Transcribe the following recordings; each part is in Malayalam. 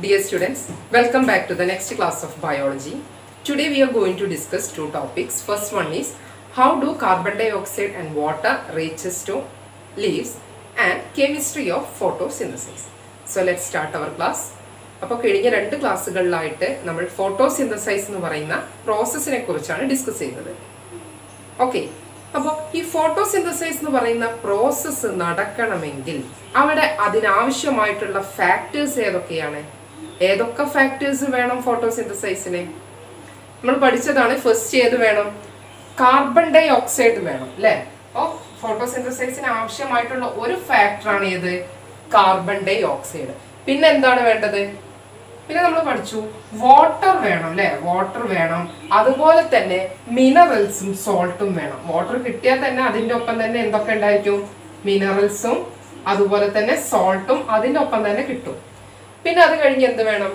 Dear students, welcome back to the next class of biology. Today we are going to discuss two topics. First one is how do carbon dioxide and water reaches to leaves and chemistry of photosynthesis. So let's start our class. അപ്പോൾ കഴിഞ്ഞ രണ്ട് ക്ലാസ്സുകളിലായിട്ട് നമ്മൾ ഫോട്ടോസിന്തസൈസ് എന്ന് പറയുന്ന പ്രോസസ്സിനെ കുറിച്ചാണ് ഡിസ്കസ് ചെയ്തത് ഓക്കെ അപ്പോൾ ഈ ഫോട്ടോസിന്തസൈസ് എന്ന് പറയുന്ന പ്രോസസ്സ് നടക്കണമെങ്കിൽ അവിടെ അതിനാവശ്യമായിട്ടുള്ള ഫാക്ടേഴ്സ് ഏതൊക്കെയാണ് ഏതൊക്കെ ഫാക്ടേഴ്സ് വേണം ഫോട്ടോസിന്തസൈസിന് നമ്മൾ പഠിച്ചതാണ് ഫസ്റ്റ് ഏത് വേണം കാർബൺ ഡൈ ഓക്സൈഡ് വേണം അല്ലേ അപ്പോൾ ഫോട്ടോസിന്തസൈസിന് ആവശ്യമായിട്ടുള്ള ഒരു ഫാക്ടറാണ് ഏത് കാർബൺ ഡൈ ഓക്സൈഡ് പിന്നെ എന്താണ് വേണ്ടത് പിന്നെ നമ്മൾ പഠിച്ചു വാട്ടർ വേണം അല്ലെ വാട്ടർ വേണം അതുപോലെ തന്നെ മിനറൽസും സോൾട്ടും വേണം വാട്ടർ കിട്ടിയാൽ തന്നെ അതിന്റെ ഒപ്പം തന്നെ എന്തൊക്കെ ഉണ്ടായിരിക്കും മിനറൽസും അതുപോലെ തന്നെ സോൾട്ടും അതിന്റെ ഒപ്പം തന്നെ കിട്ടും പിന്നെ അത് കഴിഞ്ഞ് എന്ത് വേണം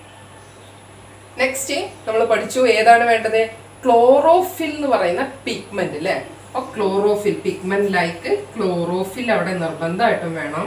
നെക്സ്റ്റ് നമ്മൾ പഠിച്ചു ഏതാണ് വേണ്ടത് ക്ലോറോഫിൽ എന്ന് പറയുന്ന പിഗ്മെന്റ് അല്ലെ അപ്പോൾ ക്ലോറോഫിൽ പിഗ്മെന്റ് ലൈക്ക് ക്ലോറോഫിൽ അവിടെ നിർബന്ധമായിട്ടും വേണം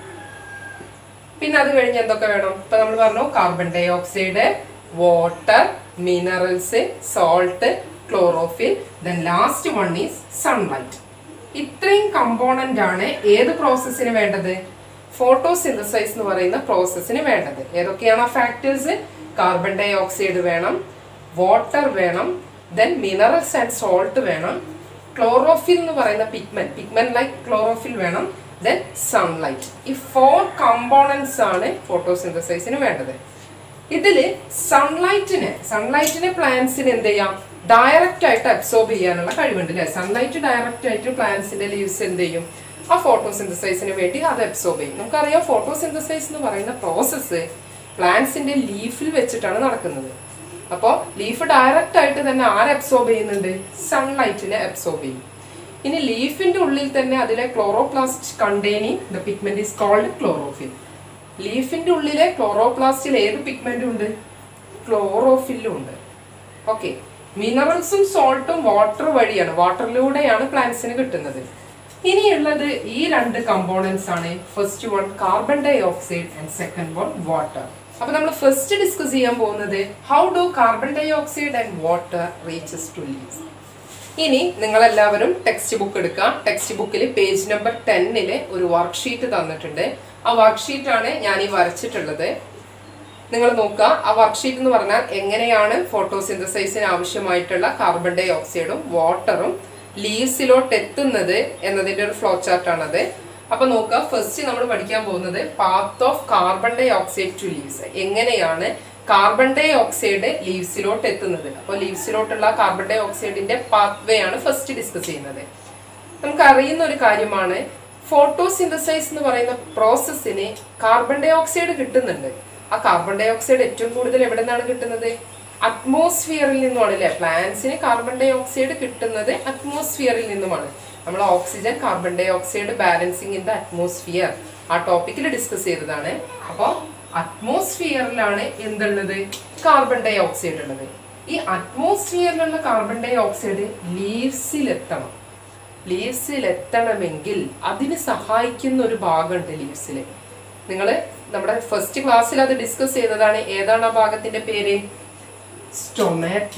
പിന്നെ അത് കഴിഞ്ഞ് എന്തൊക്കെ വേണം ഇപ്പൊ നമ്മൾ പറഞ്ഞു carbon dioxide water minerals salt chlorophyll then last one is sunlight ഇത്രയും കമ്പോണന്റ് ആണ് ഏത് പ്രോസസ്സിന് വേണ്ടത് ഫോട്ടോസിന്തസൈസ് എന്ന് പറയുന്ന പ്രോസസ്സിന് വേണ്ടത് ഏതൊക്കെയാണ് ആ ഫാക്ടേഴ്സ് കാർബൺ ഡൈ ഓക്സൈഡ് വേണം വാട്ടർ വേണം ദെൻ മിനറൽസ് ആൻഡ് സോൾട്ട് വേണം ക്ലോറോഫിൽ എന്ന് പറയുന്ന പിഗ്മെന്റ് പിഗ്മെന്റ് ലൈക്ക് ക്ലോറോഫിൽ വേണം ദെൻ സൺലൈറ്റ് ഈ ഫോർ കമ്പോണൻസ് ആണ് ഫോട്ടോസിന്തസൈസിന് വേണ്ടത് ഇതില് സൺലൈറ്റിന് സൺലൈറ്റിന് പ്ലാന്റ്സിന് എന്ത് ചെയ്യാം ഡയറക്റ്റ് ആയിട്ട് അബ്സോർബ് ചെയ്യാനുള്ള കഴിവുണ്ട് അല്ലെ സൺലൈറ്റ് ഡയറക്റ്റ് ആയിട്ട് പ്ലാന്റ്സിന്റെ ലീവ്സ് എന്ത് ചെയ്യും ആ ഫോട്ടോസിന്തസൈസിന് വേണ്ടി അത് അബ്സോർബ് ചെയ്യും നമുക്കറിയാം ഫോട്ടോസിന്തസൈസ് എന്ന് പറയുന്ന പ്രോസസ്സ് പ്ലാന്റ്സിന്റെ ലീഫിൽ വെച്ചിട്ടാണ് നടക്കുന്നത് അപ്പോൾ ലീഫ് ഡയറക്റ്റ് ആയിട്ട് തന്നെ ആര് അബ്സോർബ് ചെയ്യുന്നുണ്ട് സൺലൈറ്റിനെ അബ്സോർബ് ചെയ്യും ഇനി ലീഫിന്റെ ഉള്ളിൽ തന്നെ അതിലെ chloroplast containing the pigment is called chlorophyll ലീഫിന്റെ ഉള്ളിലെ ക്ലോറോപ്ലാസ്റ്റിൽ ഏത് പിഗ്മെന്റ് ഉണ്ട് ക്ലോറോഫില്ലും ഉണ്ട് ഓക്കെ മിനറൽസും സോൾട്ടും വാട്ടർ വഴിയാണ് വാട്ടറിലൂടെയാണ് പ്ലാന്റ്സിന് കിട്ടുന്നത് ഇനിയുള്ളത് ഈ രണ്ട് കമ്പോണൻസ് ആണ് first one carbon dioxide and second one water അപ്പൊ നമ്മൾ ഫസ്റ്റ് ഡിസ്കസ് ചെയ്യാൻ പോകുന്നത് how do carbon dioxide and water reaches to leaves ഇനി നിങ്ങളെല്ലാവരും ടെക്സ്റ്റ് ബുക്ക് എടുക്കുക ടെക്സ്റ്റ് ബുക്കിൽ പേജ് നമ്പർ ടെന്നില് ഒരു വർക്ക്ഷീറ്റ് തന്നിട്ടുണ്ട് ആ വർക്ക്ഷീറ്റ് ആണ് ഞാൻ ഈ വരച്ചിട്ടുള്ളത് നിങ്ങൾ നോക്കുക ആ വർക്ക്ഷീറ്റ് എന്ന് പറഞ്ഞാൽ എങ്ങനെയാണ് ഫോട്ടോസിന്തസൈസിന് ആവശ്യമായിട്ടുള്ള കാർബൺ ഡൈ ഓക്സൈഡും വാട്ടറും ലീവ്സിലോട്ട് എത്തുന്നത് എന്നതിന്റെ ഒരു ഫ്ലോ ചാർട്ടാണത് അപ്പൊ നോക്കുക ഫസ്റ്റ് നമ്മൾ പഠിക്കാൻ പോകുന്നത് path of carbon dioxide to leaves എങ്ങനെയാണ് കാർബൺ ഡൈ ഓക്സൈഡ് ലീവ്സിലോട്ട് എത്തുന്നത് അപ്പോൾ ലീവ്സിലോട്ടുള്ള കാർബൺ ഡൈ ഓക്സൈഡിന്റെ പാത്വേ ആണ് ഫസ്റ്റ് ഡിസ്കസ് ചെയ്യുന്നത് നമുക്ക് അറിയുന്ന ഒരു കാര്യമാണ് ഫോട്ടോസിന്തസൈസ് എന്ന് പറയുന്ന പ്രോസസ്സിന് കാർബൺ ഡൈ ഓക്സൈഡ് കിട്ടുന്നുണ്ട് ആ കാർബൺ ഡൈ ഓക്സൈഡ് ഏറ്റവും കൂടുതൽ എവിടെ നിന്നാണ് കിട്ടുന്നത് അറ്റ്മോസ്ഫിയറിൽ നിന്നുമാണ് അല്ലെ പ്ലാന്റ്സിന് കാർബൺ ഡൈ ഓക്സൈഡ് കിട്ടുന്നത് അറ്റ്മോസ്ഫിയറിൽ നിന്നുമാണ് നമ്മൾ oxygen carbon dioxide balancing in the atmosphere ആ ടോപ്പിക്കിൽ ഡിസ്കസ് ചെയ്തതാണ് അപ്പോൾ അറ്റ്മോസ്ഫിയറിലാണ് എന്തുള്ളത് കാർബൺ ഡൈ ഓക്സൈഡ് ഉള്ളത് ഈ അറ്റ്മോസ്ഫിയറിലുള്ള കാർബൺ ഡൈ ഓക്സൈഡ് ലീവ്സിലെത്തണം ലീവ്സിൽ എത്തണമെങ്കിൽ അതിന് സഹായിക്കുന്ന ഒരു ഭാഗമുണ്ട് ലീവ്സിൽ നിങ്ങൾ നമ്മുടെ ഫസ്റ്റ് ക്ലാസ്സിൽ അത് ഡിസ്കസ് ചെയ്തതാണ് ഏതാണ് ആ ഭാഗത്തിന്റെ പേര് സ്റ്റൊമാറ്റ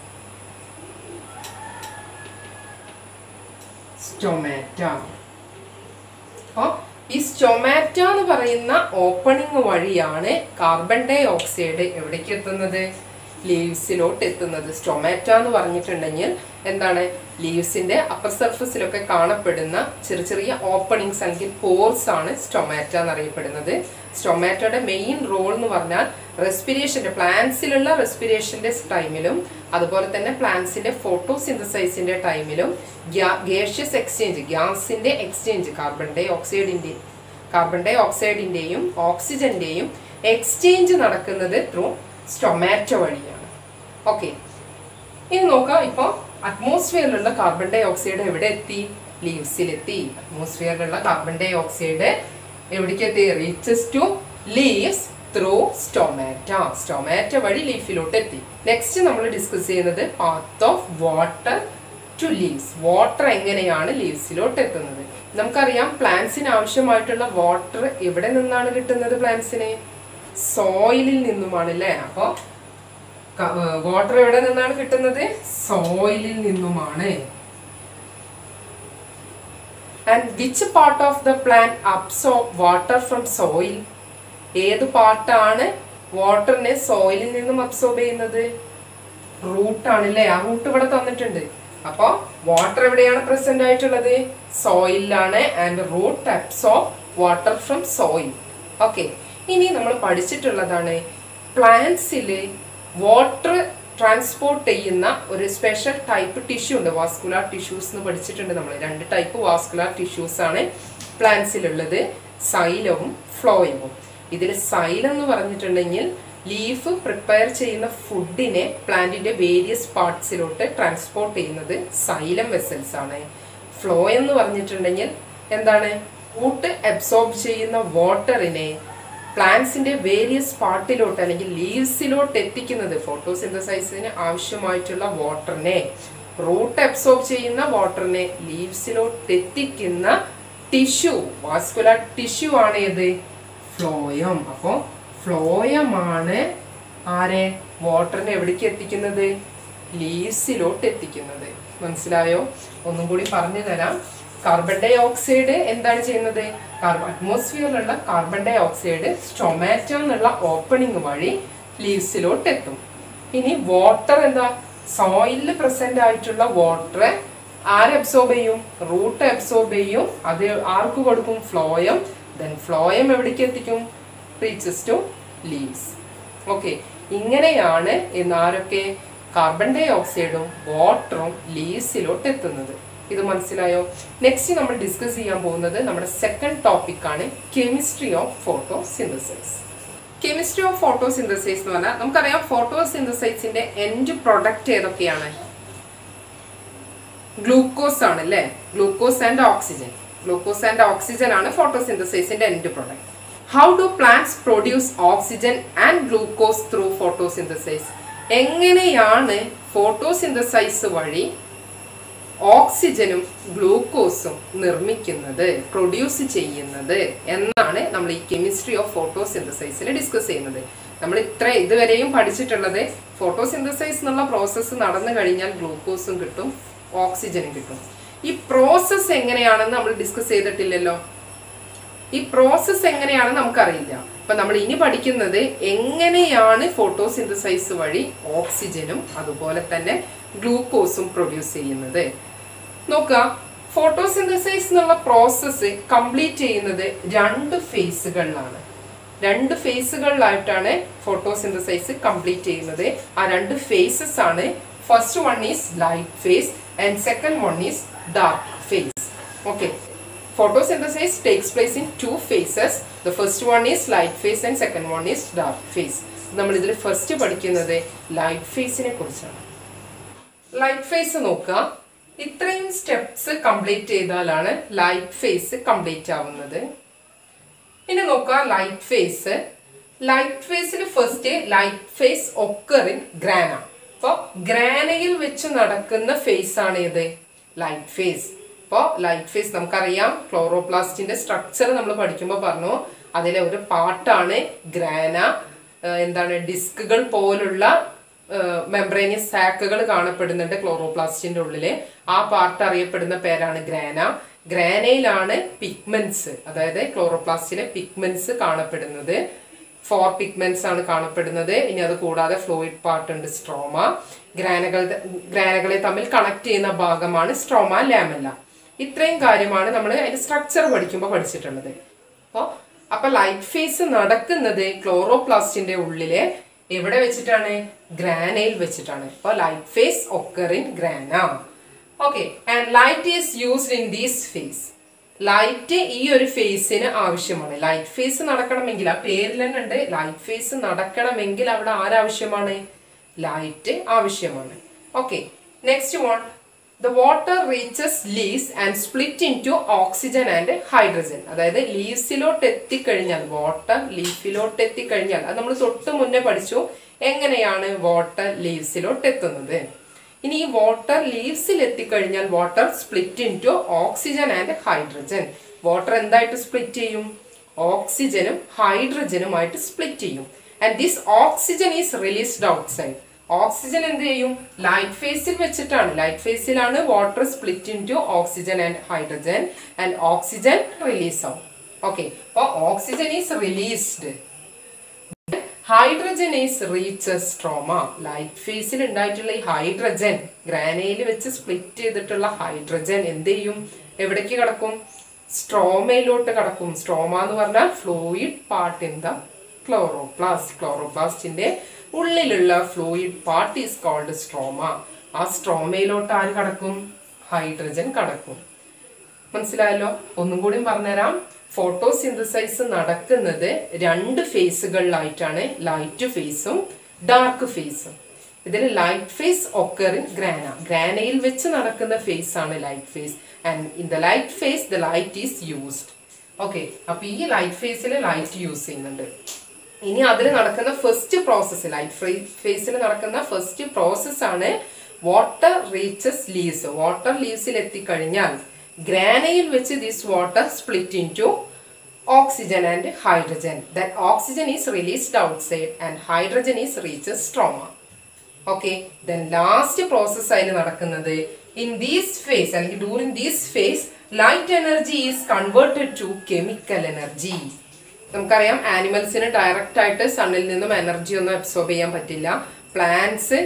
സ്റ്റൊമാറ്റ അപ്പോൾ ഈ സ്റ്റൊമാറ്റ എന്ന് പറയുന്ന ഓപ്പണിംഗ് വഴിയാണ് കാർബൺ ഡൈ ഓക്സൈഡ് എവിടേക്ക് എത്തുന്നത് ലീവ്സിലോട്ട് എത്തുന്നത് സ്റ്റൊമാറ്റ എന്ന് പറഞ്ഞിട്ടുണ്ടെങ്കിൽ എന്താണ് ലീവ്സിന്റെ അപ്പർ സർഫസിലൊക്കെ കാണപ്പെടുന്ന ചെറിയ ചെറിയ ഓപ്പണിങ്സ് അല്ലെങ്കിൽ പോർസ് ആണ് സ്റ്റൊമാറ്റ എന്നറിയപ്പെടുന്നത് സ്റ്റൊമാറ്റോയുടെ മെയിൻ റോൾ എന്ന് പറഞ്ഞാൽ റെസ്പിരേഷന്റെ പ്ലാന്റ്സിലുള്ള റെസ്പിരേഷന്റെ ടൈമിലും അതുപോലെ തന്നെ പ്ലാന്റ്സിന്റെ ഫോട്ടോസിന്തസൈസിന്റെ ടൈമിലും ഗേഷ്യസ് എക്സ്ചേഞ്ച് ഗ്യാസിന്റെ എക്സ്ചേഞ്ച് കാർബൺ ഡൈ ഓക്സൈഡിന്റെ കാർബൺ ഡൈ ഓക്സൈഡിന്റെയും ഓക്സിജന്റെയും എക്സ്ചേഞ്ച് നടക്കുന്നത് ത്രൂ സ്റ്റൊമാറ്റോ വഴിയാണ് ഓക്കെ ഇനി നോക്കാം ഇപ്പോൾ അറ്റ്മോസ്ഫിയറിലുള്ള കാർബൺ ഡൈ ഓക്സൈഡ് എവിടെ എത്തി ലീവ്സിലെത്തി അറ്റ്മോസ്ഫിയറിലുള്ള കാർബൺ ഡൈ ഓക്സൈഡ് എവിടേക്ക് എത്തി reaches to leaves through stomata stomata വഴി ലീഫിലോട്ട് എത്തി നെക്സ്റ്റ് നമ്മൾ ഡിസ്കസ് ചെയ്യുന്നത് path of water to leaves water എങ്ങനെയാണ് ലീവ്സിലോട്ട് എത്തുന്നത് നമുക്കറിയാം പ്ലാന്റ്സിന് ആവശ്യമായിട്ടുള്ള വാട്ടർ എവിടെ നിന്നാണ് കിട്ടുന്നത് പ്ലാന്റ്സിന് സോയിലിൽ നിന്നുമാണ് അല്ലേ അപ്പോൾ വാട്ടർ എവിടെ നിന്നാണ് കിട്ടുന്നത് സോയിലിൽ നിന്നുമാണ് and which part of the plant absorb water from soil ഏത് പാർട്ടാണ് വാട്ടറിനെ സോയിലിൽ നിന്നും അബ്സോർബ് ചെയ്യുന്നത് റൂട്ടാണ് അല്ലേ ആ റൂട്ട് ഇവിടെ തന്നിട്ടുണ്ട് അപ്പോൾ വാട്ടർ എവിടെയാണ് പ്രസന്റ് ആയിട്ടുള്ളത് സോയിലാണ് and root absorb water from soil okay ഇനി നമ്മൾ പഠിച്ചിട്ടുള്ളതാണ് പ്ലാന്റ്സിൽ വാട്ടർ ട്രാൻസ്പോർട്ട് ചെയ്യുന്ന ഒരു സ്പെഷ്യൽ ടൈപ്പ് ടിഷ്യൂ ഉണ്ട് വാസ്കുലാർ ടിഷ്യൂസ് എന്ന് പഠിച്ചിട്ടുണ്ട് നമ്മൾ രണ്ട് ടൈപ്പ് വാസ്കുലാർ ടിഷ്യൂസ് ആണ് പ്ലാന്റ്സിലുള്ളത് സൈലവും ഫ്ലോയവും ഇതിൽ സൈലം എന്ന് പറഞ്ഞിട്ടുണ്ടെങ്കിൽ ലീഫ് പ്രിപ്പയർ ചെയ്യുന്ന ഫുഡിനെ പ്ലാന്റിന്റെ വേരിയസ് പാർട്സിലോട്ട് ട്രാൻസ്പോർട്ട് ചെയ്യുന്നത് സൈലം വെസൽസ് ആണ് ഫ്ലോ എന്ന് പറഞ്ഞിട്ടുണ്ടെങ്കിൽ എന്താണ് റൂട്ട് അബ്സോർബ് ചെയ്യുന്ന വാട്ടറിനെ പ്ലാന്റ്സിന്റെ വേരിയസ് പാർട്ടിലോട്ട് അല്ലെങ്കിൽ ലീവ്സിലോട്ട് എത്തിക്കുന്നത് ഫോട്ടോസിന്തസൈസിന് ആവശ്യമായിട്ടുള്ള വാട്ടറിനെ റൂട്ട് അബ്സോർബ് ചെയ്യുന്ന വാട്ടറിനെ ലീവ്സിലോട്ട് എത്തിക്കുന്ന ടിഷ്യൂ വാസ്കുലർ ടിഷ്യൂ ആണ് ഏത് ഫ്ലോയം അപ്പോൾ ഫ്ലോയമാണ് ആരെ വാട്ടറിനെ എവിടേക്ക് എത്തിക്കുന്നത് ലീവ്സിലോട്ട് എത്തിക്കുന്നത് മനസ്സിലായോ ഒന്നും കൂടി പറഞ്ഞു തരാം കാർബൺ ഡൈ ഓക്സൈഡ് എന്താണ് ചെയ്യുന്നത് കാർബൺ അറ്റ്മോസ്ഫിയറിലുള്ള കാർബൺ ഡൈ ഓക്സൈഡ് സ്റ്റൊമാറ്റോ എന്നുള്ള ഓപ്പണിംഗ് വഴി ലീവ്സിലോട്ട് എത്തും ഇനി വാട്ടർ എന്താ സോയിലിൽ പ്രസന്റ് ആയിട്ടുള്ള വാട്ടർ ആര് അബ്സോർബ് ചെയ്യും റൂട്ട് അബ്സോർബ് ചെയ്യും അത് ആർക്ക് കൊടുക്കും ഫ്ലോയം ദെൻ ഫ്ലോയം എവിടേക്ക് എത്തിക്കും റീച്ചസ് ടു ലീവ്സ് ഓക്കെ ഇങ്ങനെയാണ് ഇന്ന് ആരൊക്കെ കാർബൺ ഡൈ ഓക്സൈഡും വാട്ടറും ലീവ്സിലോട്ട് എത്തുന്നത് ഇത് മനസ്സിലായോ നെക്സ്റ്റ് നമ്മൾ ഡിസ്കസ് ചെയ്യാൻ പോകുന്നത് നമ്മുടെ സെക്കൻഡ് ടോപ്പിക്കാണ് chemistry of photosynthesis chemistry of photosynthesis എന്ന് പറഞ്ഞാൽ നമുക്കറിയാം ഫോട്ടോസിന്തസൈസിന്റെ എൻഡ് പ്രൊഡക്റ്റ് ഏതൊക്കെയാണ് ഗ്ലൂക്കോസ് ആണ് അല്ലേ glucose and oxygen glucose and oxygen ആണ് ഫോട്ടോസിന്തസൈസിന്റെ end product how do plants produce oxygen and glucose through photosynthesis എങ്ങനെയാണ് ഫോട്ടോസിന്തസൈസ് വഴി ഓക്സിജനും ഗ്ലൂക്കോസും നിർമ്മിക്കുന്നത് പ്രൊഡ്യൂസ് ചെയ്യുന്നത് എന്നാണ് നമ്മൾ ഈ കെമിസ്ട്രി ഓഫ് ഫോട്ടോസിന്തസൈസിൽ ഡിസ്കസ് ചെയ്യുന്നത് നമ്മൾ ഇത്ര ഇതുവരെയും പഠിച്ചിട്ടുള്ളത് ഫോട്ടോസിന്തസൈസ് എന്നുള്ള പ്രോസസ്സ് നടന്നു കഴിഞ്ഞാൽ ഗ്ലൂക്കോസും കിട്ടും ഓക്സിജനും കിട്ടും ഈ പ്രോസസ്സ് എങ്ങനെയാണെന്ന് നമ്മൾ ഡിസ്കസ് ചെയ്തിട്ടില്ലല്ലോ ഈ പ്രോസസ്സ് എങ്ങനെയാണെന്ന് നമുക്കറിയില്ല അപ്പൊ നമ്മൾ ഇനി പഠിക്കുന്നത് എങ്ങനെയാണ് ഫോട്ടോസിന്തസൈസ് വഴി ഓക്സിജനും അതുപോലെ തന്നെ ഗ്ലൂക്കോസും പ്രൊഡ്യൂസ് ചെയ്യുന്നത് നോക്കുക ഫോട്ടോസിന്തസൈസ് എന്നുള്ള പ്രോസസ്സ് കംപ്ലീറ്റ് ചെയ്യുന്നത് രണ്ട് ഫേസുകളിലാണ് രണ്ട് ഫേസുകളിലായിട്ടാണ് ഫോട്ടോസിന്തസൈസ് കംപ്ലീറ്റ് ചെയ്യുന്നത് ആ രണ്ട് ഫേസസ് ആണ് first one is light phase and second one is dark phase okay photosynthesis takes place in two phases the first one is light phase and second one is dark phase നമ്മൾ ഇതിൽ ഫസ്റ്റ് പഠിക്കുന്നത് ലൈറ്റ് ഫേസിനെ കുറിച്ചാണ് ലൈറ്റ് ഫേസ് നോക്കുക ഇത്രയും സ്റ്റെപ്സ് കംപ്ലീറ്റ് ചെയ്താലാണ് ലൈറ്റ് ഫേസ് കംപ്ലീറ്റ് ആവുന്നത് ഇനി നോക്കുക ലൈറ്റ് ഫേസ് ലൈറ്റ് ഫേസിൽ first light phase occur in grana അപ്പോൾ ഗ്രാനയിൽ വെച്ച് നടക്കുന്ന ഫേസ് ആണ് ഇത് ലൈറ്റ് ഫേസ് ഇപ്പോൾ ലൈറ്റ് ഫേസ് നമുക്കറിയാം ക്ലോറോപ്ലാസ്റ്റിന്റെ സ്ട്രക്ചർ നമ്മൾ പഠിക്കുമ്പോൾ പറഞ്ഞു അതിലെ ഒരു പാർട്ടാണ് ഗ്രാന ഏഹ് എന്താണ് ഡിസ്കുകൾ പോലുള്ള മെംബ്രേനിയസ് സാക്കുകൾ കാണപ്പെടുന്നുണ്ട് ക്ലോറോപ്ലാസ്റ്റിന്റെ ഉള്ളില് ആ പാർട്ട് അറിയപ്പെടുന്ന പേരാണ് ഗ്രാന ഗ്രാനയിലാണ് പിഗ്മെന്റ്സ് അതായത് ക്ലോറോപ്ലാസ്റ്റിലെ പിഗ്മെന്റ്സ് കാണപ്പെടുന്നത് ഫോർ പിഗ്മെന്റ്സ് ആണ് കാണപ്പെടുന്നത് ഇനി അത് കൂടാതെ ഫ്ലൂയിഡ് പാർട്ട് ഉണ്ട് സ്ട്രോമ ഗ്രാനകൾ ഗ്രാനകളെ തമ്മിൽ കണക്ട് ചെയ്യുന്ന ഭാഗമാണ് സ്ട്രോമ ലാമല്ല ഇത്രയും കാര്യമാണ് നമ്മൾ അതിന്റെ സ്ട്രക്ചർ പഠിക്കുമ്പോൾ പഠിച്ചിട്ടുള്ളത് അപ്പോൾ അപ്പൊ ലൈറ്റ് ഫേസ് നടക്കുന്നത് ക്ലോറോപ്ലാസ്റ്റിന്റെ ഉള്ളിലെ എവിടെ വെച്ചിട്ടാണ് ഗ്രാനയിൽ വെച്ചിട്ടാണ് അപ്പോൾ light phase occur in grana okay and light is used in these phase light ഈ ഒരു ഫേസിന് ആവശ്യമാണ് ലൈറ്റ് ഫേസ് നടക്കണമെങ്കിൽ ആ പേരിൽ തന്നെ ഉണ്ട് ലൈറ്റ് ഫേസ് നടക്കണമെങ്കിൽ അവിടെ ആരാവശ്യമാണ് ലൈറ്റ് ആവശ്യമാണ് okay next one the water reaches leaves and split into oxygen and hydrogen അതായത് ലീവ്സിലോട്ട് എത്തിക്കഴിഞ്ഞാൽ വാട്ടർ ലീഫിലോട്ട് എത്തിക്കഴിഞ്ഞാൽ അത് നമ്മൾ തൊട്ട് മുന്നേ പഠിച്ചു എങ്ങനെയാണ് വാട്ടർ ലീവ്സിലോട്ട് എത്തുന്നത് ഇനി ഈ വാട്ടർ ലീവ്സിൽ എത്തിക്കഴിഞ്ഞാൽ water split into oxygen and hydrogen water എന്തായിട്ട് സ്പ്ലിറ്റ് ചെയ്യും ഓക്സിജനും ഹൈഡ്രജനുമായിട്ട് സ്പ്ലിറ്റ് ചെയ്യും and this oxygen is released outside oxygen എന്ത് ചെയ്യും ലൈറ്റ് ഫേസിൽ വെച്ചിട്ടാണ് ലൈറ്റ് ഫേസിലാണ് water split into oxygen and hydrogen and oxygen release ആവും ഓക്കെ അപ്പോൾ oxygen is released hydrogen is reach stroma light ഫേസിൽ ഉണ്ടായിട്ടുള്ള ഈ ഹൈഡ്രജൻ ഗ്രാനയിൽ വെച്ച് സ്പ്ലിറ്റ് ചെയ്തിട്ടുള്ള ഹൈഡ്രജൻ എന്ത് ചെയ്യും എവിടേക്ക് കിടക്കും സ്ട്രോമയിലോട്ട് കിടക്കും സ്ട്രോമ എന്ന് പറഞ്ഞാൽ fluid part in the chloroplast ക്ലോറോപ്ലാസ്റ്റിന്റെ ഉള്ളിലുള്ള fluid part is called stroma ആ സ്ട്രോമയിലോട്ട് ആര് കടക്കും ഹൈഡ്രജൻ കടക്കും മനസ്സിലായല്ലോ ഒന്നും കൂടി പറഞ്ഞുതരാം ഫോട്ടോസിന്തസൈസ് നടക്കുന്നത് രണ്ട് ഫേസുകളിലായിട്ടാണ് ലൈറ്റ് ഫേസും ഡാർക്ക് ഫേസും ഇതിൽ ലൈറ്റ് ഫേസ് ഒക്കറിൻ ഗ്രാന ഗ്രാനയിൽ വെച്ച് നടക്കുന്ന ഫേസ് ആണ് light phase and in the light phase the light is used okay അപ്പൊ ഈ ലൈറ്റ് ഫേസിൽ ലൈറ്റ് യൂസ് ചെയ്യുന്നുണ്ട് ഇനി അതിൽ നടക്കുന്ന ഫസ്റ്റ് പ്രോസസ്സ് ലൈറ്റ് ഫേസിൽ നടക്കുന്ന ഫസ്റ്റ് പ്രോസസ് ആണ് വാട്ടർ റീച്ചസ് ലീവ്സ് വാട്ടർ ലീവ്സിൽ എത്തിക്കഴിഞ്ഞാൽ ഗ്രാനയിൽ വെച്ച് this water split into oxygen and hydrogen that oxygen is released outside and hydrogen is reaches stroma okay then last process അതിൽ നടക്കുന്നത് ഇൻ ദീസ് ഫേസ് അല്ലെങ്കിൽ during these phase light energy is converted to chemical energy നമുക്കറിയാം ആനിമൽസിന് ഡയറക്റ്റ് ആയിട്ട് സണ്ണിൽ നിന്നും എനർജി ഒന്നും അബ്സോർബ് ചെയ്യാൻ പറ്റില്ല പ്ലാന്റ്സ്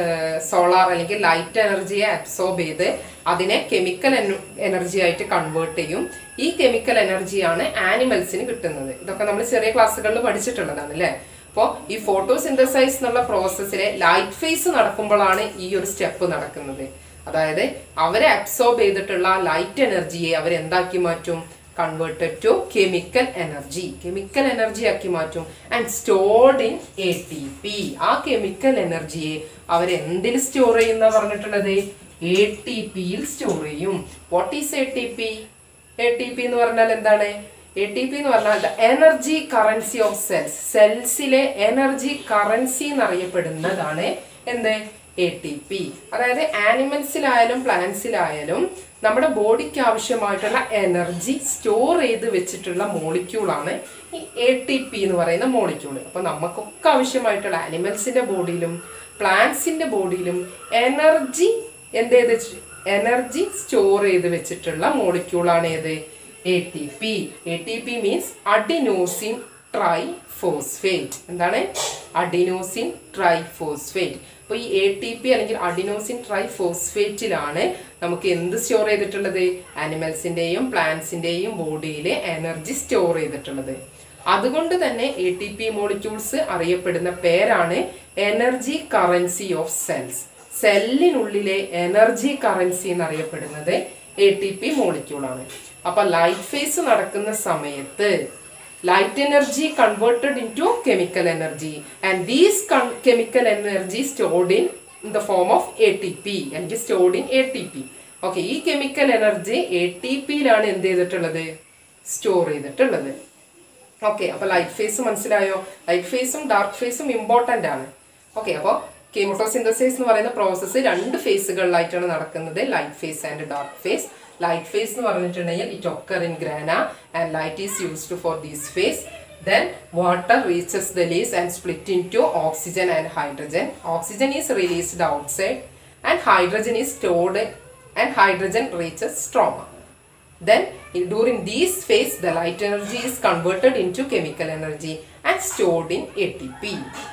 സോളാർ അല്ലെങ്കിൽ ലൈറ്റ് എനർജിയെ അബ്സോർബ് ചെയ്ത് അതിനെ കെമിക്കൽ എനർജി ആയിട്ട് കൺവേർട്ട് ചെയ്യും ഈ കെമിക്കൽ എനർജിയാണ് ആനിമൽസിന് കിട്ടുന്നത് ഇതൊക്കെ നമ്മൾ ചെറിയ ക്ലാസ്സുകളിൽ പഠിച്ചിട്ടുള്ളതാണ് അല്ലേ അപ്പോൾ ഈ ഫോട്ടോസിന്തസൈസ് എന്നുള്ള പ്രോസസ്സിലെ ലൈറ്റ് ഫേസ് നടക്കുമ്പോഴാണ് ഈ ഒരു സ്റ്റെപ്പ് നടക്കുന്നത് അതായത് അവരെ അബ്സോർബ് ചെയ്തിട്ടുള്ള ലൈറ്റ് എനർജിയെ അവരെന്താക്കി മാറ്റും converted to chemical energy chemical energy ആക്കി മാറ്റും and stored in A T P ആ കെമിക്കൽ എനർജിയെ അവരെന്തിൽ സ്റ്റോർ ചെയ്യുന്ന പറഞ്ഞിട്ടുള്ളത് എ ടി പിയിൽ സ്റ്റോർ ചെയ്യും what is A T P A T P എന്ന് പറഞ്ഞാൽ എന്താണ് എ ടി പി എന്ന് പറഞ്ഞാൽ എനർജി കറൻസി ഓഫ് സെൽസ് സെൽസിലെ എനർജി കറൻസി എന്നറിയപ്പെടുന്നതാണ് എന്ത് എ ടി പി അതായത് ആനിമൽസിലായാലും പ്ലാന്റ്സിലായാലും നമ്മുടെ ബോഡിക്ക് ആവശ്യമായിട്ടുള്ള എനർജി സ്റ്റോർ ചെയ്ത് വെച്ചിട്ടുള്ള മോളിക്യൂളാണ് ഈ എ ടി പി എന്ന് പറയുന്ന മോളിക്യൂൾ അപ്പൊ നമുക്കൊക്കെ ആവശ്യമായിട്ടുള്ള ആനിമൽസിന്റെ ബോഡിയിലും പ്ലാന്റ്സിന്റെ ബോഡിയിലും എനർജി എന്ത് ചെയ്ത് എനർജി സ്റ്റോർ ചെയ്ത് വെച്ചിട്ടുള്ള മോളിക്യൂളാണ് ഏത് A T P A T P means adenosine triphosphate എന്താണ് അഡിനോസിൻ ട്രൈ ഫോസ്ഫേറ്റ് അപ്പോൾ ഈ എ ടി പി അല്ലെങ്കിൽ അഡിനോസിൻ ട്രൈ ഫോസ്ഫേറ്റിലാണ് നമുക്ക് എന്ത് സ്റ്റോർ ചെയ്തിട്ടുള്ളത് ആനിമൽസിന്റെയും പ്ലാന്റ്സിന്റെയും ബോഡിയിൽ എനർജി സ്റ്റോർ ചെയ്തിട്ടുള്ളത് അതുകൊണ്ട് തന്നെ എ ടി പി മോളിക്യൂൾസ് അറിയപ്പെടുന്ന പേരാണ് എനർജി കറൻസി ഓഫ് സെൽസ് സെല്ലിനുള്ളിലെ എനർജി കറൻസി എന്നറിയപ്പെടുന്നത് എ ടി പി മോളിക്യൂളാണ് അപ്പൊ ലൈറ്റ് ഫേസ് നടക്കുന്ന സമയത്ത് light energy converted into chemical energy and these chemical energy stored in in the form of A T P അല്ലെങ്കിൽ stored in A T P okay ഈ കെമിക്കൽ എനർജി എ ടി പിയിലാണ് എന്ത് ചെയ്തിട്ടുള്ളത് സ്റ്റോർ ചെയ്തിട്ടുള്ളത് ഓക്കെ അപ്പൊ ലൈറ്റ് ഫേസ് മനസ്സിലായോ ലൈറ്റ് ഫേസും ഡാർക്ക് ഫേസും ഇമ്പോർട്ടന്റ് ആണ് ഓക്കെ അപ്പോൾ കെമോട്ടോസിന്തസിസ് എന്ന് പറയുന്ന പ്രോസസ്സ് രണ്ട് ഫേസുകളിലായിട്ടാണ് നടക്കുന്നത് light phase and dark phase light phase എന്ന് പറഞ്ഞിട്ടുണ്ടെങ്കിൽ it occur in grana and light is used for these phase then water reaches the leaves and split into oxygen and hydrogen oxygen is released outside and hydrogen is stored and hydrogen reaches stroma then in- during this phase the light energy is converted into chemical energy and stored in atp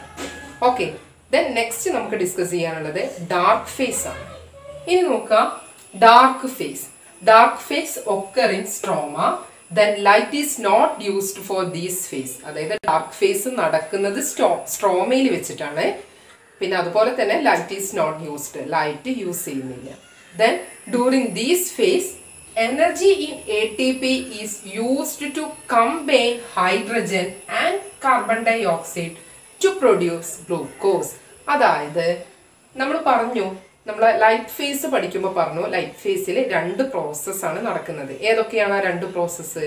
okay then next നമുക്ക് ഡിസ്കസ് ചെയ്യാനുള്ളത് ഡാർക്ക് ഫേസ് ആണ് ഇനി നോക്കുക dark phase dark phase occur in stroma then light is not used for these phase അതായത് ഡാർക്ക് ഫേസ് നടക്കുന്നത് സ്റ്റോ സ്ട്രോമയിൽ വെച്ചിട്ടാണ് പിന്നെ അതുപോലെ തന്നെ light is not used light use ചെയ്യുന്നില്ല then during these phase energy in A T P is used to combine hydrogen and carbon dioxide to produce glucose അതായത് നമ്മൾ പറഞ്ഞു നമ്മൾ ലൈറ്റ് ഫേസ് പഠിക്കുമ്പോൾ പറഞ്ഞു ലൈറ്റ് ഫേസിൽ രണ്ട് പ്രോസസ്സ് ആണ് നടക്കുന്നത് ഏതൊക്കെയാണ് ആ രണ്ട് process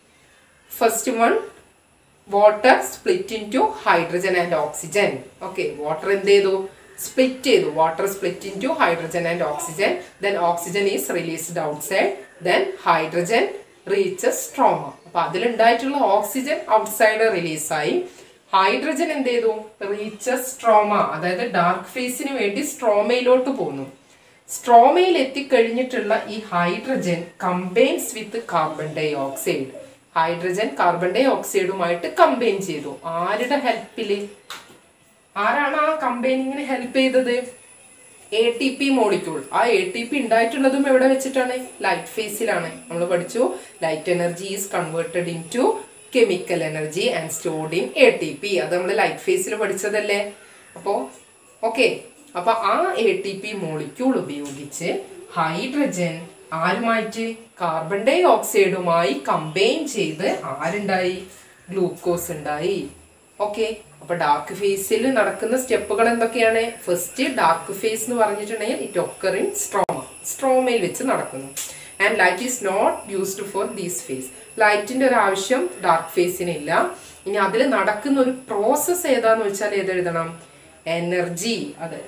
first one water split into hydrogen and oxygen okay water എന്ത് ചെയ്തു സ്പ്ലിറ്റ് ചെയ്തു water split into hydrogen and oxygen then oxygen is released outside then hydrogen reaches stroma അപ്പൊ അതിലുണ്ടായിട്ടുള്ള ഓക്സിജൻ ഔട്ട്സൈഡ് റിലീസായി ഹൈഡ്രജൻ എന്ത് ചെയ്തു റീച്ചസ് സ്ട്രോമ അതായത് ഡാർക്ക് ഫേസിന് വേണ്ടി സ്ട്രോമയിലോട്ട് പോന്നു സ്ട്രോമയിൽ എത്തിക്കഴിഞ്ഞിട്ടുള്ള ഈ hydrogen combines with carbon dioxide hydrogen carbon ഡൈ ഓക്സൈഡുമായിട്ട് കമ്പൈൻ ചെയ്തു ആരുടെ ഹെൽപ്പില് ആരാണ് ആ കമ്പൈനിങ്ങിന് ഹെൽപ്പ് ചെയ്തത് എ ടി പി മോളിക്യൂൾ ആ എ ടി പി ഉണ്ടായിട്ടുള്ളതും എവിടെ വെച്ചിട്ടാണ് ലൈറ്റ് ഫേസിലാണ് നമ്മൾ പഠിച്ചു light energy is converted into chemical energy and stored in A T P അത് നമ്മൾ ലൈറ്റ് ഫേസിൽ പഠിച്ചതല്ലേ അപ്പോൾ ഓക്കെ അപ്പൊ ആ എ ടി പി മോളിക്യൂൾ ഉപയോഗിച്ച് ഹൈഡ്രജൻ ആരുമായിട്ട് കാർബൺ ഡൈ ഓക്സൈഡുമായി കമ്പൈൻ ചെയ്ത് ആരുണ്ടായി ഗ്ലൂക്കോസ് ഉണ്ടായി ഓക്കെ അപ്പൊ ഡാർക്ക് ഫേസിൽ നടക്കുന്ന സ്റ്റെപ്പുകൾ എന്തൊക്കെയാണ് ഫസ്റ്റ് ഡാർക്ക് ഫേസ് എന്ന് പറഞ്ഞിട്ടുണ്ടെങ്കിൽ ഇറ്റ് ഒക്കർ ഇൻ സ്ട്രോമ സ്ട്രോമയിൽ വെച്ച് നടക്കുന്നു and light is not used for these phase ലൈറ്റിന്റെ ഒരു ആവശ്യം ഡാർക്ക് ഫേസിന് ഇല്ല ഇനി അതിൽ നടക്കുന്ന ഒരു പ്രോസസ്സ് ഏതാന്ന് വെച്ചാൽ ഏതെഴുതണം എനർജി അതെ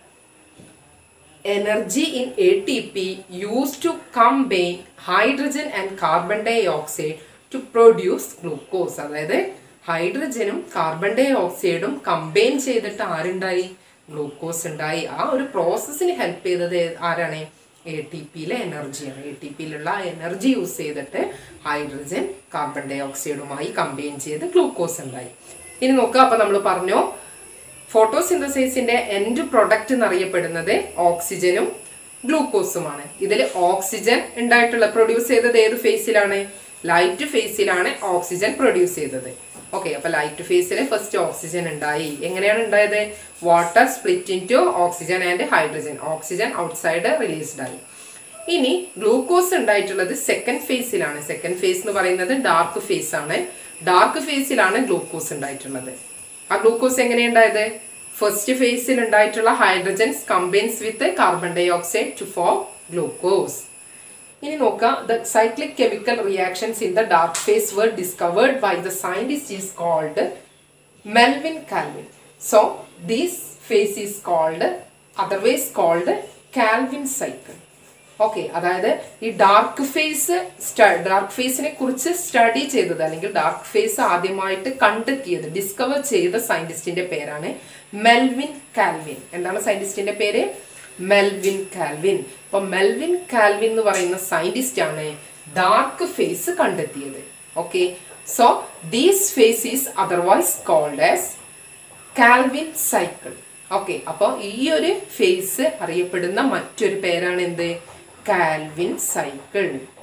energy in ATP used to combine hydrogen and carbon dioxide to produce glucose അതായത് ഹൈഡ്രജനും കാർബൺ ഡൈ ഓക്സൈഡും കമ്പൈൻ ചെയ്തിട്ട് ആരുണ്ടായി ഗ്ലൂക്കോസ് ഉണ്ടായി ആ ഒരു പ്രോസസ്സിന് ഹെൽപ്പ് ചെയ്തത് ഏ- ആരാണ് എ ടി പിയിലെ എനർജിയാണ് എ ടി പിയിലുള്ള എനർജി യൂസ് ചെയ്തിട്ട് ഹൈഡ്രജൻ കാർബൺ ഡൈ ഓക്സൈഡുമായി കമ്പൈൻ ചെയ്ത് ഗ്ലൂക്കോസ് ഉണ്ടായി ഇനി നോക്കുക അപ്പൊ നമ്മൾ പറഞ്ഞു ഫോട്ടോസിന്തസൈസിന്റെ എൻഡ് പ്രൊഡക്റ്റ് എന്നറിയപ്പെടുന്നത് ഓക്സിജനും ഗ്ലൂക്കോസുമാണ് ഇതിൽ ഓക്സിജൻ ഉണ്ടായിട്ടുള്ള പ്രൊഡ്യൂസ് ചെയ്തത് ഏത് ഫേസിലാണ് ലൈറ്റ് ഫേസിലാണ് ഓക്സിജൻ പ്രൊഡ്യൂസ് ചെയ്തത് ഓക്കെ അപ്പൊ ലൈറ്റ് ഫേസിൽ ഫസ്റ്റ് ഓക്സിജൻ ഉണ്ടായി എങ്ങനെയാണ് ഉണ്ടായത് water split into oxygen and hydrogen oxygen outside released ആയി ഇനി ഗ്ലൂക്കോസ് ഉണ്ടായിട്ടുള്ളത് സെക്കൻഡ് ഫേസിലാണ് സെക്കൻഡ് ഫേസ് എന്ന് പറയുന്നത് ഡാർക്ക് ഫേസ് ആണ് ഡാർക്ക് ഫേസിലാണ് ഗ്ലൂക്കോസ് ഉണ്ടായിട്ടുള്ളത് ആ ഗ്ലൂക്കോസ് എങ്ങനെയുണ്ടായത് ഫസ്റ്റ് ഫേസിൽ ഉണ്ടായിട്ടുള്ള hydrogens combines with carbon dioxide to form glucose ഇനി നോക്കാം the cyclic chemical reactions in the dark phase were discovered by the scientist is called Melvin Calvin so these phase is called otherwise called Calvin cycle okay അതായത് ഈ ഡാർക്ക് ഫേസ് ഡാർക്ക് ഫേസിനെ കുറിച്ച് സ്റ്റഡി ചെയ്തത് അല്ലെങ്കിൽ ഡാർക്ക് ഫേസ് ആദ്യമായിട്ട് കണ്ടെത്തിയത് ഡിസ്കവർ ചെയ്ത സയന്റിസ്റ്റിന്റെ പേരാണ് മെൽവിൻ കാൽവിൻ എന്താണ് സയന്റിസ്റ്റിന്റെ പേര് മെൽവിൻ കാൽവിൻ അപ്പൊ മെൽവിൻ കാൽവിൻ എന്ന് പറയുന്ന സയന്റിസ്റ്റ് ആണ് ഡാർക്ക് ഫേസ് കണ്ടെത്തിയത് okay so these phase is otherwise called as Calvin cycle okay അപ്പോൾ ഈ ഒരു ഫേസ് അറിയപ്പെടുന്ന മറ്റൊരു പേരാണ് എന്ത് കാൽവിൻ സൈക്കിൾ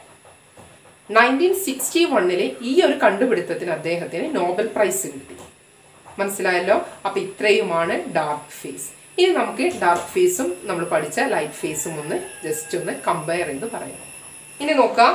നയൻറ്റീൻ സിക്സ്റ്റി വണ്ണില് ഈ ഒരു കണ്ടുപിടുത്തത്തിന് അദ്ദേഹത്തിന് നോബൽ പ്രൈസ് കിട്ടി മനസ്സിലായല്ലോ അപ്പൊ ഇത്രയുമാണ് ഡാർക്ക് ഫേസ് ഇനി നമുക്ക് ഡാർക്ക് ഫേസും നമ്മൾ പഠിച്ച ലൈറ്റ് ഫേസും ഒന്ന് ജസ്റ്റ് ഒന്ന് കമ്പയർ ചെയ്ത് പറയാം ഇനി നോക്കാം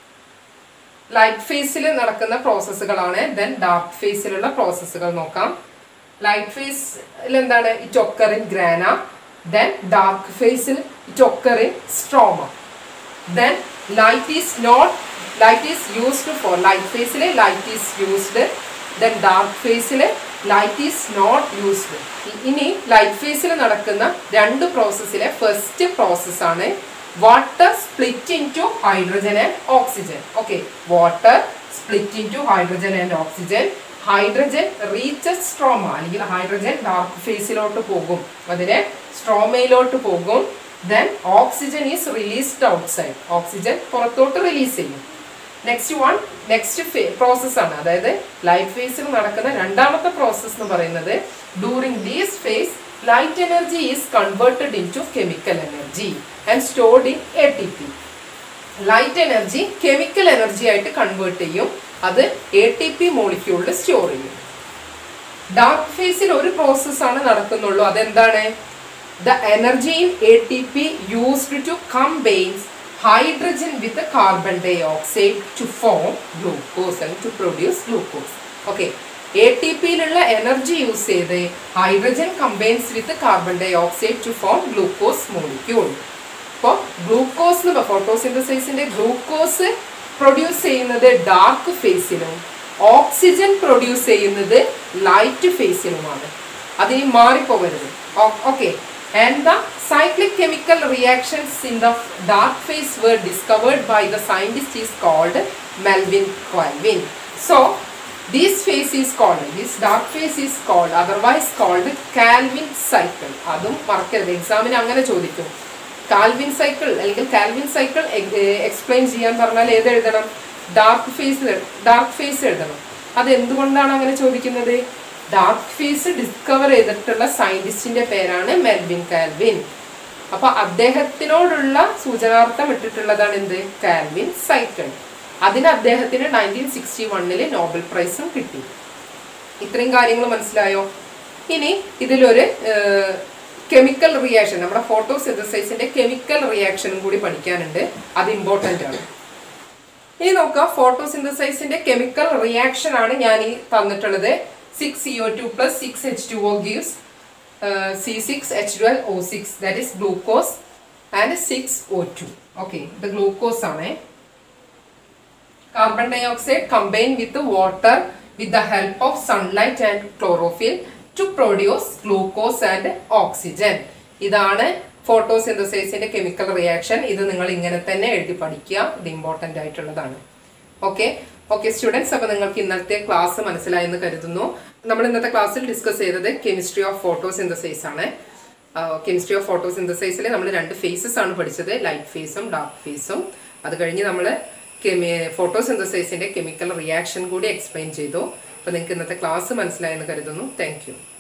ലൈറ്റ് ഫേസിൽ നടക്കുന്ന പ്രോസസ്സുകളാണ് ദെൻ ഡാർക്ക് ഫേസിലുള്ള പ്രോസസ്സുകൾ നോക്കാം ലൈറ്റ് ഫേസിൽ എന്താണ് it occur in grana then dark ഫേസിൽ it occur in stroma then light is not light is used for light ഫേസിൽ light is used then dark ഫേസിൽ ലൈറ്റ് ഈസ് നോട്ട് യൂസ്ഡ് ഇനി ലൈറ്റ് ഫേസിൽ നടക്കുന്ന രണ്ട് പ്രോസസ്സിലെ ഫസ്റ്റ് പ്രോസസ്സാണ് water split into hydrogen and oxygen okay water split into hydrogen and oxygen hydrogen reaches stroma അല്ലെങ്കിൽ ഹൈഡ്രജൻ ഡാർക്ക് ഫേസിലോട്ട് പോകും അതിന് സ്ട്രോമയിലോട്ട് പോകും then oxygen is released outside oxygen പുറത്തോട്ട് റിലീസ് ചെയ്യും നെക്സ്റ്റ് വൺ നെക്സ്റ്റ് പ്രോസസ് ആണ് അതായത് ലൈറ്റ് ഫേസിൽ നടക്കുന്ന രണ്ടാമത്തെ പ്രോസസ് എന്ന് പറയുന്നത് during these phase light energy is converted into chemical energy and stored in A T P light energy chemical energy ആയിട്ട് കൺവേർട്ട് ചെയ്യും അത് എ ടി പി മോളിക്യൂളിൽ സ്റ്റോർ ചെയ്യും ഡാർക്ക് ഫേസിൽ ഒരു പ്രോസസ് ആണ് നടക്കുന്നുള്ളൂ അതെന്താണ് the energy in A T P used to combines hydrogen with carbon dioxide to form glucose and to produce glucose okay A T പിയിലുള്ള എനർജി യൂസ് ചെയ്ത് hydrogen combines with carbon dioxide to form glucose molecule അപ്പോൾ ഗ്ലൂക്കോസ് എന്ന് ഫോട്ടോസിന്തസൈസിന്റെ ഗ്ലൂക്കോസ് പ്രൊഡ്യൂസ് ചെയ്യുന്നത് ഡാർക്ക് ഫേസിലും ഓക്സിജൻ പ്രൊഡ്യൂസ് ചെയ്യുന്നത് ലൈറ്റ് ഫേസിലുമാണ് അതിന് മാറിപ്പോകരുത് okay and the Cyclic chemical reactions in the dark phase were discovered by the scientist is called Melvin Calvin. So, this phase is called, this dark phase is called, otherwise called Calvin cycle. അതും മറക്കരുത് എക്സാമിന് അങ്ങനെ ചോദിക്കും കാൽവിൻ സൈക്കിൾ അല്ലെങ്കിൽ കാൽവിൻ സൈക്കിൾ എക്സ്പ്ലെയിൻ ചെയ്യാൻ പറഞ്ഞാൽ ഏത് എഴുതണം ഡാർക്ക് ഫേസ് ഡാർക്ക് ഫേസ് എഴുതണം അത് എന്തുകൊണ്ടാണ് അങ്ങനെ ചോദിക്കുന്നത് ഡാർക്ക് ഫേസ് ഡിസ്കവർ ചെയ്തിട്ടുള്ള സയന്റിസ്റ്റിന്റെ പേരാണ് മെൽവിൻ കാൽവിൻ അപ്പൊ അദ്ദേഹത്തിനോടുള്ള സൂചനാർത്ഥം ഇട്ടിട്ടുള്ളതാണ് എന്ത് കാൽവിൻ സൈക്കിൾ അതിന് അദ്ദേഹത്തിന് നയൻറ്റീൻ സിക്സ്റ്റി വണ്ണില് നോബൽ പ്രൈസും കിട്ടി ഇത്രയും കാര്യങ്ങൾ മനസ്സിലായോ ഇനി ഇതിലൊരു കെമിക്കൽ റിയാക്ഷൻ നമ്മുടെ ഫോട്ടോസിന്തസൈസിന്റെ കെമിക്കൽ റിയാക്ഷനും കൂടി പഠിക്കാനുണ്ട് അത് ഇമ്പോർട്ടൻ്റ് ആണ് ഇനി നോക്കുക ഫോട്ടോസിന്തസൈസിന്റെ കെമിക്കൽ റിയാക്ഷൻ ആണ് ഞാൻ ഈ തന്നിട്ടുള്ളത് six C O two plus six H two O gives C six H twelve O six that is glucose and six O two okay ഇത് ഗ്ലൂക്കോസ് ആണേ carbon dioxide combine with the water with the help of sunlight and chlorophyll to produce glucose and oxygen ഇതാണ് ഫോട്ടോസിന്തസൈസിന്റെ കെമിക്കൽ റിയാക്ഷൻ ഇത് നിങ്ങൾ ഇങ്ങനെ തന്നെ എഴുതി പഠിക്കുക ഇത് ഇമ്പോർട്ടൻ്റ് ആയിട്ടുള്ളതാണ് ഓക്കെ ഓക്കെ സ്റ്റുഡൻസ് അപ്പോൾ നിങ്ങൾക്ക് ഇന്നത്തെ ക്ലാസ് മനസ്സിലായെന്ന് കരുതുന്നു നമ്മൾ ഇന്നത്തെ ക്ലാസ്സിൽ ഡിസ്കസ് ചെയ്തത് കെമിസ്ട്രി ഓഫ് ഫോട്ടോസിന്തസൈസ് ആണ് കെമിസ്ട്രി ഓഫ് ഫോട്ടോസിന്തസൈസിൽ നമ്മൾ രണ്ട് ഫേസസ് ആണ് പഠിച്ചത് ലൈറ്റ് ഫേസും ഡാർക്ക് ഫേസും അത് കഴിഞ്ഞ് നമ്മൾ കെമി ഫോട്ടോസിന്തസൈസിന്റെ കെമിക്കൽ റിയാക്ഷൻ കൂടി എക്സ്പ്ലെയിൻ ചെയ്തു അപ്പോൾ നിങ്ങൾക്ക് ഇന്നത്തെ ക്ലാസ് മനസ്സിലായെന്ന് കരുതുന്നു താങ്ക്